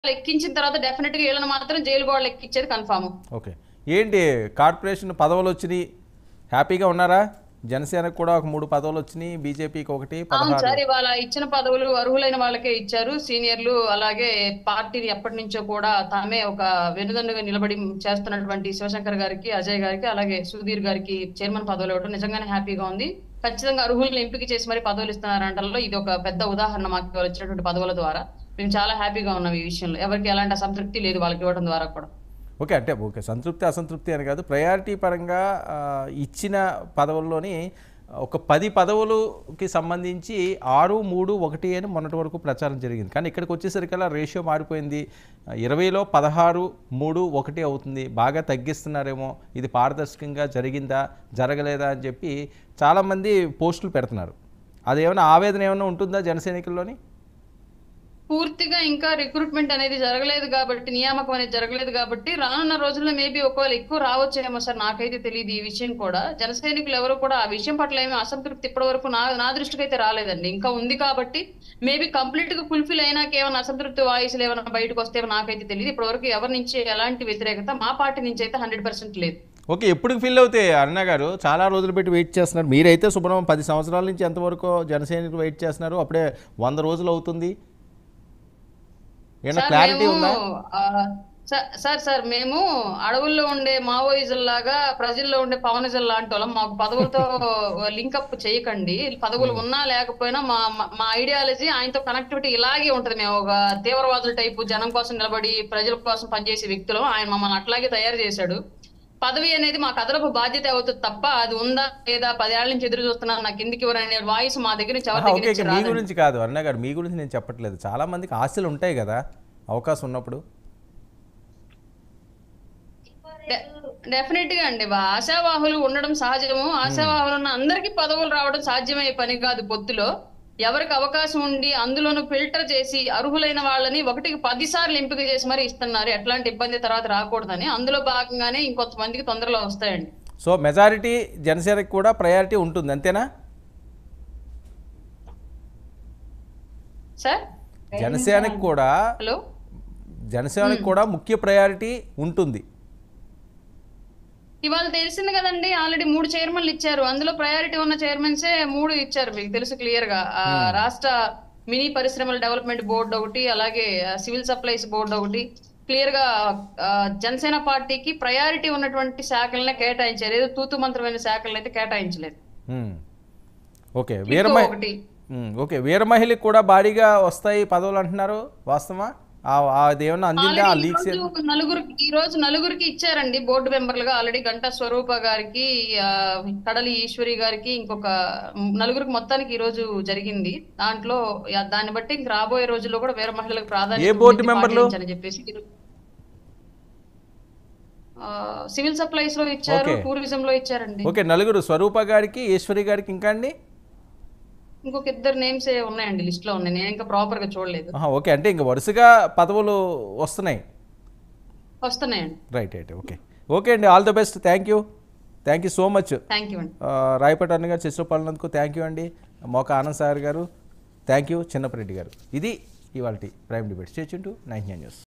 ఎక్కించిన తర్వాత డెఫినెట్ గా వీళ్ళని మాత్రం జైలు గోడలు ఎక్కించేది కన్ఫామ్ ఓకే ఏంటి కార్పొరేషన్ పదవులు వచ్చినాయి హ్యాపీగా ఉన్నారా జనసేనకు కూడా ఒక మూడు పదవులు వచ్చినాయి బీజేపీకి ఒకటి అవును పదహారు సార్ ఇవాళ ఇచ్చిన పదవులు అర్హులైన వాళ్ళకే ఇచ్చారు సీనియర్లు అలాగే పార్టీని ఎప్పటి నుంచో కూడా తామే ఒక వెనుదన్నుగా నిలబడి చేస్తున్నటువంటి శివశంకర్ గారికి అజయ్ గారికి అలాగే సుధీర్ గారికి చైర్మన్ పదవులు ఇవ్వడం నిజంగానే హ్యాపీగా ఉంది ఖచ్చితంగా అర్హులను ఎంపిక చేసి మరి పదవులు ఇస్తున్నారంటలో ఇది ఒక పెద్ద ఉదాహరణ మాకు ఇవాళ వచ్చినటువంటి పదవుల ద్వారా మేము చాలా హ్యాపీగా ఉన్నాం ఈ విషయంలో ఎవరికి ఎలాంటి అసంతృప్తి లేదు వాళ్ళకి ఇవ్వడం ద్వారా కూడా ఓకే అంటే ఓకే సంతృప్తి అసంతృప్తి అని కాదు ప్రయారిటీ పరంగా ఆ, ఇచ్చిన పదవుల్లోని ఒక పది పదవులకి సంబంధించి ఆరు మూడు ఒకటి అని మొన్నటి వరకు ప్రచారం జరిగింది కానీ ఇక్కడికి వచ్చేసరికల్లా రేషియో మారిపోయింది ఆ, ఇరవైలో పదహారు మూడు ఒకటి అవుతుంది బాగా తగ్గిస్తున్నారేమో ఇది పారదర్శకంగా జరిగిందా జరగలేదా అని చెప్పి చాలామంది పోస్టులు పెడుతున్నారు అదేమైనా ఆవేదన ఏమైనా ఉంటుందా జనసైనికుల్లోని పూర్తిగా ఇంకా రిక్రూట్మెంట్ అనేది జరగలేదు కాబట్టి నియామకం అనేది జరగలేదు కాబట్టి రానున్న రోజుల్లో మేబీ ఒకవేళ ఎక్కువ రావచ్చేమో సార్ నాకైతే తెలియదు ఈ విషయం కూడా జన సైనికులు ఎవరు కూడా ఆ విషయం పట్ల ఏమీ అసంతృప్తి ఇప్పటి వరకు నా నా దృష్టికి అయితే రాలేదండి ఇంకా ఉంది కాబట్టి మేబీ కంప్లీట్ గా ఫుల్ఫిల్ అయినాక ఏమైనా అసంతృప్తి వాయిస్లు ఏమైనా బయటకు వస్తే నాకైతే తెలియదు ఇప్పటి వరకు ఎవరి నుంచి ఎలాంటి వ్యతిరేకత మా పార్టీ నుంచి అయితే హండ్రెడ్ పర్సెంట్ లేదు ఓకే ఎప్పుడు ఫిల్ అవుతాయి అన్న గారు చాలా రోజులు పెట్టి వెయిట్ చేస్తున్నారు మీరైతే శుభ్రం పది సంవత్సరాల నుంచి ఎంతవరకు జనసైనికులు వెయిట్ చేస్తున్నారు అప్పుడే వంద రోజులు అవుతుంది ఏమైనా సార్ క్లారిటీ మేము, ఉందా ఆ, సా- సార్ సార్ మేము అడవుల్లో ఉండే మావోయిజం లాగా ప్రజల్లో ఉండే పవనిజం లాంటి వాళ్ళం మాకు పదవులతో లింకప్ చేయకండి పదవులు ఉన్నా లేకపోయినా మా మా- మా ఐడియాలజీ ఆయనతో కనెక్టివిటీ ఇలాగే ఉంటది మేము ఒక తీవ్రవాదుల టైపు జనం కోసం నిలబడి ప్రజల కోసం పనిచేసే వ్యక్తులు ఆయన మమ్మల్ని అట్లాగే తయారు చేశాడు పదవి అనేది మా కథలపు బాధ్యత అవుతుంది తప్ప అది ఉందా లేదా పదేళ్ల నుంచి ఎదురు చూస్తున్నాను నాకు ఎందుకు ఇవ్వరనే వాయిస్ మా దగ్గర నుంచి ఎవరి ఆహా, దగ్గర ఓకే నుంచి ఓకే, మీ రాదండి. గురించి కాదు అన్న గారు మీ గురించి నేను చెప్పట్లేదు చాలా మందికి ఆశలు ఉంటాయి కదా అవకాశం ఉన్నప్పుడు డెఫినెట్ గా అండి వా- ఆశావాహులు ఉండడం సహజము ఆశావాహులు ఉన్న అందరికీ పదవులు రావడం సాధ్యమయ్యే పని కాదు పొత్తులో ఎవరికి అవకాశం ఉండి అందులోనూ ఫిల్టర్ చేసి అర్హులైన వాళ్ళని ఒకటికి పది సార్లు ఎంపిక చేసి మరి ఇస్తున్నారు ఎట్లాంటి ఇబ్బంది తర్వాత రాకూడదని అందులో భాగంగానే ఇంకొంతమందికి తొందరలో వస్తాయండి సో మెజారిటీ జనసేనకి కూడా ప్రయారిటీ ఉంటుంది అంతేనా సార్ జనసేనకి కూడా హలో జనసేనకి కూడా ముఖ్య ప్రయారిటీ ఉంటుంది ఇవాళ తెలిసింది కదండి ఆల్రెడీ మూడు చైర్మన్లు ఇచ్చారు అందులో ప్రయారిటీ ఉన్న చైర్మన్సే మూడు ఇచ్చారు మీకు తెలుసు క్లియర్ గా ఆ, రాష్ట్ర మినీ పరిశ్రమల డెవలప్మెంట్ బోర్డు ఒకటి అలాగే ఆ, సివిల్ సప్లైస్ బోర్డు ఒకటి క్లియర్ గా ఆ, జనసేన పార్టీకి ప్రయారిటీ ఉన్నటువంటి శాఖలనే కేటాయించారు ఏదో తూతు మంత్రమైన శాఖలను అయితే కేటాయించలేదు ఉమ్. ఓకే వీరమహి ఒకటి ఉమ్, ఓకే వీర మహిళకి కూడా భారీగా వస్తాయి పదవులు అంటున్నారు వాస్తవా ఆ- ఆ అదేమన్నా అందిందా ఆ ఆల్రెడీ ఈ లీక్స్ రోజు నలుగురికి ఈ రోజు నలుగురికి ఇచ్చారండి బోర్డు మెంబర్లుగా ఆల్రెడీ గంటా స్వరూప గారికి ఆ, కడలి ఈశ్వరి గారికి ఇంకొక నలుగురికి మొత్తానికి ఈ రోజు జరిగింది దాంట్లో యా- దాన్ని బట్టి ఇంక రాబోయే రోజుల్లో కూడా వేరే మహిళలకు ప్రాధాన్యత ఏ బోర్డు ఉంటుంది మెంబర్లు? పాటించాలని చెప్పేసి ఇరు- ఆ, సివిల్ సప్లైస్ లో ఇచ్చారు ఓకే. టూరిజం లో ఇచ్చారండి ఓకే నలుగురు స్వరూప గారికి ఈశ్వరి గారికి ఇంకా అండి ఇంకొక ఇద్దరు నేమ్స్ ఉన్నాయండి లిస్ట్ లో ఉన్నాయి నేను ఇంకా ప్రాపర్ గా చూడలేదు ఆహా, ఓకే అంటే ఇంక వరుసగా పదవులు వస్తున్నాయి వస్తున్నాయండి రైట్ రైట్ ఓకే ఓకే అండి all the best thank you thank you so much thank you అండి రాయపేట అన్న గారు చర్చలో పాల్గొన్నందుకు థ్యాంక్ యూ అండి మోక ఆనంద్ సాగర్ గారు థ్యాంక్ యూ చిన్నపరెడ్డి గారు ఇది ఇవాళ prime debate stay tuned to nine news